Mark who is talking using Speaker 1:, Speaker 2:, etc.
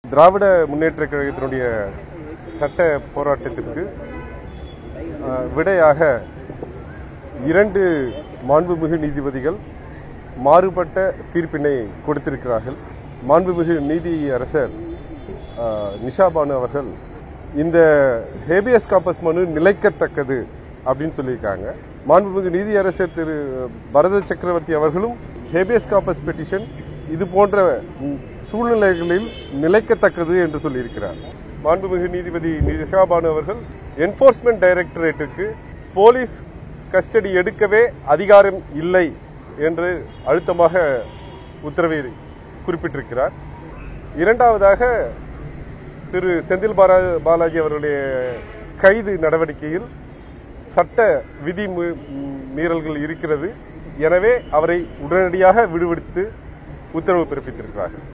Speaker 1: திராவிட முன்னேற்ற கழகத்தினுடைய சட்ட போராட்டத்திற்கு அஹ், விடையாக இரண்டு மாண்புமிகு நீதிபதிகள் மாறுபட்ட தீர்ப்பினை கொடுத்திருக்கிறார்கள் மாண்புமிகு நீதி அரசர் அஹ், நிஷா பானு அவர்கள் இந்த ஹேபியஸ் காப்பஸ் மனு நிலைக்கத்தக்கது அப்படின்னு சொல்லியிருக்காங்க மாண்புமிகு நீதி அரசர் திரு பரத சக்கரவர்த்தி அவர்களும் ஹேபியஸ் காப்பஸ் பெட்டிஷன் இது போன்ற ம், சூழ்நிலைகளில் நிலைக்கத்தக்கது என்று சொல்லியிருக்கிறார் மாண்புமிகு நீதிபதி நிஷா பானு அவர்கள் என்போர்ஸ்மெண்ட் டைரக்டரேட்டுக்கு போலீஸ் கஸ்டடி எடுக்கவே அதிகாரம் இல்லை என்று அழுத்தமாக உத்தரவை குறிப்பிட்டிருக்கிறார் இரண்டாவதாக திரு செந்தில் பாரா பாலாஜி அவர்களுடைய கைது நடவடிக்கையில் சட்ட விதி மீ- மீறல்கள் இருக்கிறது எனவே அவரை உடனடியாக விடுவித்து உத்தரவு பிறப்பித்திருக்கிறார்கள்